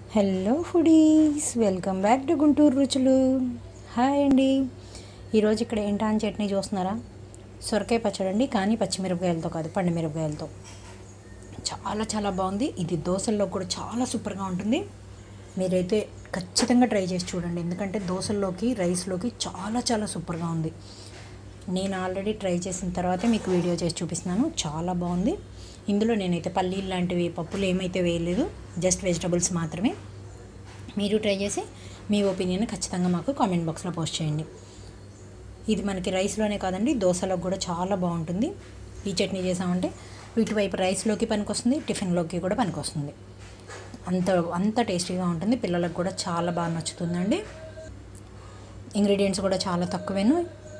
hello foodies welcome back to Guntur రుచులు hi అండి ఈరోజు ఇక్కడ ఏంటాని చట్నీ చూస్తున్నారా సొరకాయ పచ్చడి అండి కానీ పచ్చిమిరపకాయలతో కాదు పండు మిరపకాయలతో చాలా చాలా బాగుంది ఇది దోశల్లో కూడా చాలా సూపర్గా ఉంటుంది మీరైతే ఖచ్చితంగా ట్రై చేసి చూడండి ఎందుకంటే దోశల్లోకి రైస్లోకి చాలా చాలా సూపర్గా ఉంది నేను ఆల్రెడీ ట్రై చేసిన తర్వాతే మీకు వీడియో చేసి చూపిస్తున్నాను చాలా బాగుంది ఇందులో నేనైతే పల్లీలు లాంటివి పప్పులు ఏమైతే వేయలేదు జస్ట్ వెజిటబుల్స్ మాత్రమే మీరు ట్రై చేసి మీ ఒపీనియన్ ఖచ్చితంగా మాకు కామెంట్ బాక్స్లో పోస్ట్ చేయండి ఇది మనకి రైస్లోనే కాదండి దోశలోకి కూడా చాలా బాగుంటుంది ఈ చట్నీ చేసామంటే ఇటువైపు రైస్లోకి పనికొస్తుంది టిఫిన్లోకి కూడా పనికొస్తుంది అంత అంత టేస్టీగా ఉంటుంది పిల్లలకు కూడా చాలా బాగా నచ్చుతుందండి ఇంగ్రీడియంట్స్ కూడా చాలా తక్కువేను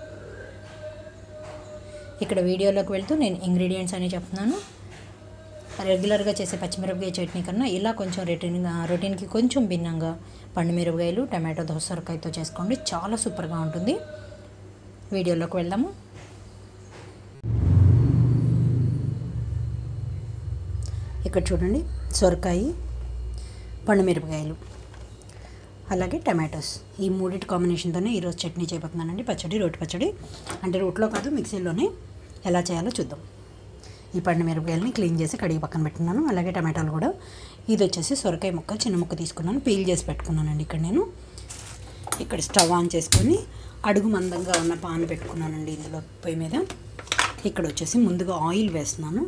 ఇక్కడ వీడియోలోకి వెళ్తూ నేను ఇంగ్రీడియంట్స్ అని చెప్తున్నాను రెగ్యులర్గా చేసే పచ్చిమిరపకాయ చట్నీ కన్నా ఇలా కొంచెం రొటీన్గా రొటీన్కి కొంచెం భిన్నంగా పండు మిరపకాయలు టమాటో దోసరకాయతో చేసుకోండి చాలా సూపర్గా ఉంటుంది వీడియోలోకి వెళ్దాము ఇక్కడ చూడండి సొరకాయ పండు మిరపకాయలు అలాగే టమాటోస్ ఈ మూడింటి కాంబినేషన్తోనే ఈరోజు చట్నీ చేయబోతున్నానండి పచ్చడి రోటి పచ్చడి అంటే రోట్లో కాదు మిక్సీలోనే ఎలా చేయాలో చూద్దాం ఈ పండు మిరపకాయలని క్లీన్ చేసి కడిగి పక్కన పెట్టుకున్నాను అలాగే టమాటాలు కూడా ఇది వచ్చేసి సొరకాయ ముక్క చిన్న ముక్క తీసుకున్నాను పీల్ చేసి పెట్టుకున్నానండి ఇక్కడ నేను ఇక్కడ స్టవ్ ఆన్ చేసుకొని అడుగు మందంగా ఉన్న పాన్ పెట్టుకున్నానండి ఇందులో పొయ్యి మీద ఇక్కడ వచ్చేసి ముందుగా ఆయిల్ వేస్తున్నాను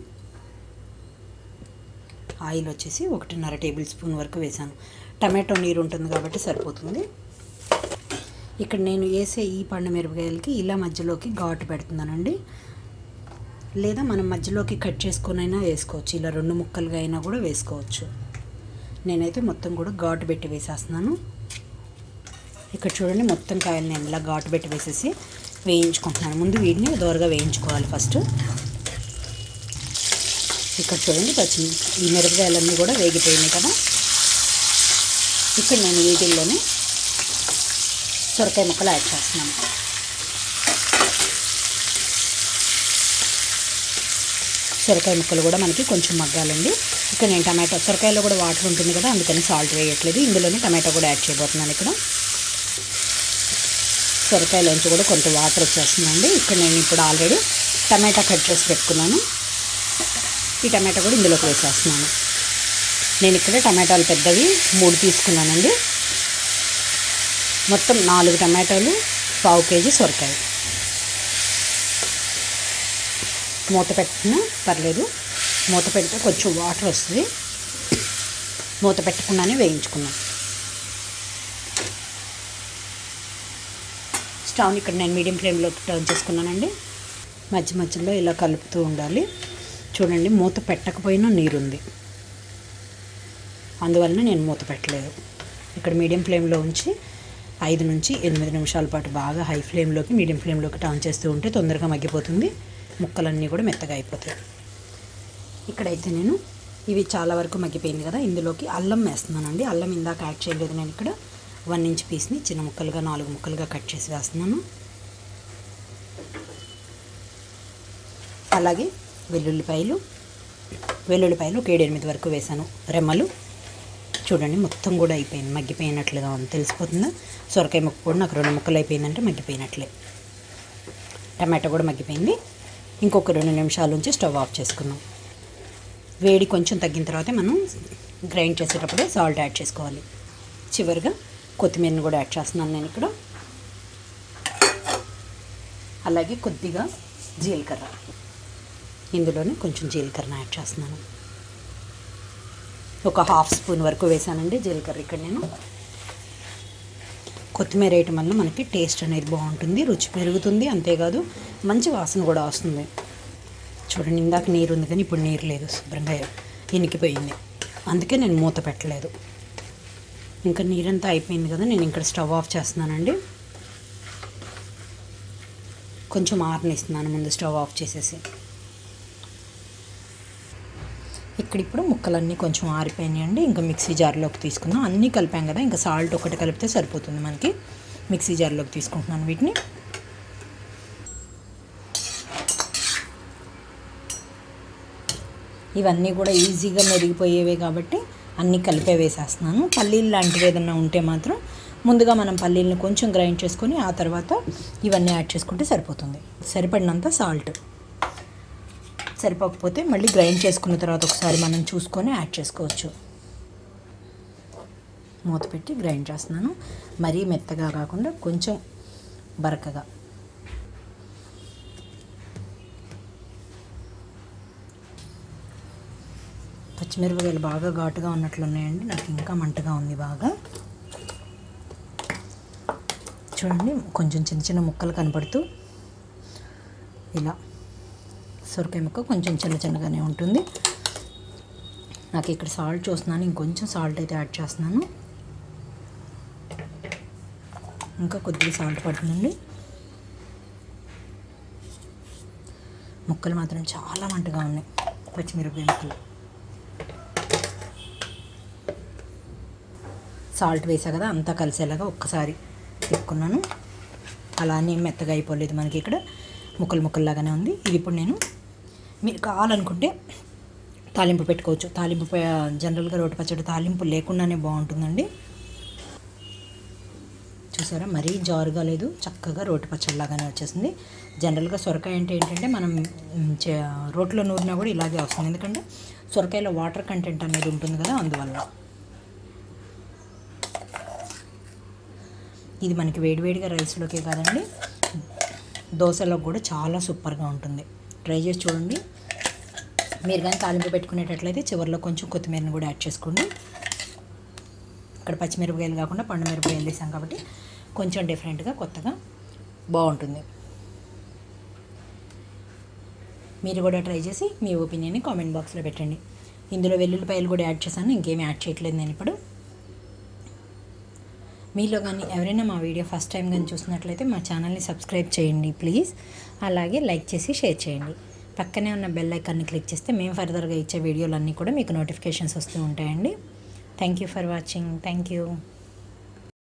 ఆయిల్ వచ్చేసి ఒకటిన్నర టేబుల్ స్పూన్ వరకు వేసాను టమాటో నీరు ఉంటుంది కాబట్టి సరిపోతుంది ఇక్కడ నేను వేసే ఈ పండు మిరపకాయలకి ఇలా మధ్యలోకి ఘాటు పెడుతున్నానండి లేదా మనం మధ్యలోకి కట్ చేసుకొనైనా వేసుకోవచ్చు ఇలా రెండు ముక్కలుగా అయినా కూడా వేసుకోవచ్చు నేనైతే మొత్తం కూడా ఘాటు పెట్టి వేసేస్తున్నాను ఇక్కడ చూడండి మొత్తం కాయలు నేను ఇలా ఘాటు పెట్టి వేసేసి వేయించుకుంటున్నాను ముందు వీటిని దోరగా వేయించుకోవాలి ఫస్ట్ ఇక్కడ చూడండి పచ్చి ఈ మిరపకాయలన్నీ కూడా వేగిపోయినాయి కదా ఇక్కడ నేను వీటిల్లోనే సొరకాయ ముక్కలు యాడ్ చేస్తున్నాను సొరకాయ ముక్కలు కూడా మనకి కొంచెం మగ్గాలండి ఇక్కడ నేను టమాటో సొరకాయలో కూడా వాటర్ ఉంటుంది కదా అందుకని సాల్ట్ వేయట్లేదు ఇందులోనే టమాటో కూడా యాడ్ చేయబోతున్నాను ఇక్కడ సొరకాయలోంచి కూడా కొంత వాటర్ వచ్చేస్తుందండి ఇక్కడ నేను ఇప్పుడు ఆల్రెడీ టమాటా కట్ చేసి పెట్టుకున్నాను ఈ టమాటా కూడా ఇందులోకి వేసేస్తున్నాను నేను ఇక్కడ టమాటాలు పెద్దవి మూడు తీసుకున్నానండి మొత్తం నాలుగు టమాటాలు పావు కేజీ సొరకాయ మూత పెట్టినా పర్లేదు మూత పెడితే కొంచెం వాటర్ వస్తుంది మూత పెట్టకుండానే వేయించుకున్నాను స్టవ్ని ఇక్కడ నేను మీడియం ఫ్లేమ్లో టర్న్ చేసుకున్నానండి మధ్య మధ్యలో ఇలా కలుపుతూ ఉండాలి చూడండి మూత పెట్టకపోయినా నీరుంది అందువలన నేను మూత పెట్టలేదు ఇక్కడ మీడియం ఫ్లేమ్లో ఉంచి ఐదు నుంచి ఎనిమిది నిమిషాల పాటు బాగా హై ఫ్లేమ్లోకి మీడియం ఫ్లేమ్లోకి టర్న్ చేస్తూ ఉంటే తొందరగా మగ్గిపోతుంది ముక్కలన్నీ కూడా మెత్తగా అయిపోతాయి ఇక్కడైతే నేను ఇవి చాలా వరకు మగ్గిపోయింది కదా ఇందులోకి అల్లం వేస్తున్నానండి అల్లం ఇందాక యాడ్ చేయలేదు నేను ఇక్కడ వన్ ఇంచ్ పీస్ని చిన్న ముక్కలుగా నాలుగు ముక్కలుగా కట్ చేసి వేస్తున్నాను అలాగే వెల్లుల్లిపాయలు వెల్లుల్లిపాయలు ఒక ఏడు ఎనిమిది వరకు వేసాను రెమ్మలు చూడండి మొత్తం కూడా అయిపోయింది మగ్గిపోయినట్లుగా ఉంది తెలిసిపోతుందా సొరకాయ ముక్క కూడా నాకు రెండు ముక్కలు అయిపోయిందంటే మగ్గిపోయినట్లే టమాటో కూడా మగ్గిపోయింది ఇంకొక రెండు నిమిషాల నుంచి స్టవ్ ఆఫ్ చేసుకుందాం వేడి కొంచెం తగ్గిన తర్వాత మనం గ్రైండ్ చేసేటప్పుడే సాల్ట్ యాడ్ చేసుకోవాలి చివరిగా కొత్తిమీరని కూడా యాడ్ చేస్తున్నాను నేను ఇక్కడ అలాగే కొద్దిగా జీలకర్ర ఇందులోనే కొంచెం జీలకర్ర యాడ్ చేస్తున్నాను ఒక హాఫ్ స్పూన్ వరకు వేసానండి జీలకర్ర ఇక్కడ నేను కొత్తిమీర వేయటం వల్ల మనకి టేస్ట్ అనేది బాగుంటుంది రుచి పెరుగుతుంది అంతేకాదు మంచి వాసన కూడా వస్తుంది చూడండి ఇందాక నీరు ఉంది కానీ ఇప్పుడు నీరు లేదు శుభ్రంగా ఇనికిపోయింది అందుకే నేను మూత పెట్టలేదు ఇంకా నీరంతా అయిపోయింది కదా నేను ఇక్కడ స్టవ్ ఆఫ్ చేస్తున్నానండి కొంచెం ఆరనిస్తున్నాను ముందు స్టవ్ ఆఫ్ చేసేసి ఇక్కడ ఇప్పుడు ముక్కలన్నీ కొంచెం ఆరిపోయినాయండి ఇంకా మిక్సీ జార్లోకి తీసుకుందాం అన్నీ కలిపాం కదా ఇంకా సాల్ట్ ఒకటి కలిపితే సరిపోతుంది మనకి మిక్సీ జార్లోకి తీసుకుంటున్నాను వీటిని ఇవన్నీ కూడా ఈజీగా మెరిగిపోయేవే కాబట్టి అన్నీ కలిపే వేసేస్తున్నాను పల్లీలు లాంటివి ఏదైనా ఉంటే మాత్రం ముందుగా మనం పల్లీలను కొంచెం గ్రైండ్ చేసుకొని ఆ తర్వాత ఇవన్నీ యాడ్ చేసుకుంటే సరిపోతుంది సరిపడినంత సాల్ట్ సరిపోకపోతే మళ్ళీ గ్రైండ్ చేసుకున్న తర్వాత ఒకసారి మనం చూసుకొని యాడ్ చేసుకోవచ్చు మూత పెట్టి గ్రైండ్ చేస్తున్నాను మరీ మెత్తగా కాకుండా కొంచెం బరకగా పచ్చిమిరపకాయలు బాగా ఘాటుగా ఉన్నట్లు ఉన్నాయండి నాకు ఇంకా మంటగా ఉంది బాగా చూడండి కొంచెం చిన్న చిన్న ముక్కలు కనపడుతూ ఇలా సొరకాయ ముక్క కొంచెం చిన్న చిన్నగానే ఉంటుంది నాకు ఇక్కడ సాల్ట్ చూస్తున్నాను ఇంకొంచెం సాల్ట్ అయితే యాడ్ చేస్తున్నాను ఇంకా కొద్దిగా సాల్ట్ పడుతుందండి ముక్కలు మాత్రం చాలా మంటగా ఉన్నాయి పచ్చిమిరపకాయ ముక్కలు సాల్ట్ వేసా కదా అంతా కలిసేలాగా ఒక్కసారి తిప్పుకున్నాను అలానే మెత్తగా అయిపోలేదు మనకి ఇక్కడ ముక్కలు ముక్కల్లాగానే ఉంది ఇది ఇప్పుడు నేను మీరు కావాలనుకుంటే తాలింపు పెట్టుకోవచ్చు తాలింపు పే- జనరల్గా రోటి పచ్చడి తాలింపు లేకుండానే బాగుంటుందండి చూసారా మరీ జారుగా లేదు చక్కగా రోటి పచ్చడిలాగానే వచ్చేసింది జనరల్గా సొరకాయ అంటే ఏంటంటే మనం మ్, చే- రోట్లో నూరినా కూడా ఇలాగే వస్తుంది ఎందుకంటే సొరకాయలో వాటర్ కంటెంట్ అనేది ఉంటుంది కదా అందువల్ల ఇది మనకి వేడివేడిగా రైస్లోకే కాదండి దోశలో కూడా చాలా సూపర్గా ఉంటుంది ట్రై చేసి చూడండి మీరు కానీ తాలింపు పెట్టుకునేటట్లయితే చివరిలో కొంచెం కొత్తిమీరని కూడా యాడ్ చేసుకోండి ఇక్కడ పచ్చిమిరపకాయలు కాకుండా పండు మిరపకాయలు వేసాం కాబట్టి కొంచెం డిఫరెంట్గా కొత్తగా బాగుంటుంది మీరు కూడా ట్రై చేసి మీ ఒపీనియన్ని కామెంట్ బాక్స్లో పెట్టండి ఇందులో వెల్లుల్లిపాయలు కూడా యాడ్ చేశాను ఇంకేమీ యాడ్ చేయట్లేదు నేను ఇప్పుడు మీలో కానీ ఎవరైనా మా వీడియో ఫస్ట్ టైం కానీ చూసినట్లయితే మా ఛానల్ని సబ్స్క్రైబ్ చేయండి ప్లీజ్ అలాగే లైక్ చేసి షేర్ చేయండి పక్కనే ఉన్న బెల్ ఐకాన్ని క్లిక్ చేస్తే మేము ఫర్దర్గా ఇచ్చే వీడియోలన్నీ కూడా మీకు నోటిఫికేషన్స్ వస్తూ ఉంటాయండి thank you for watching thank you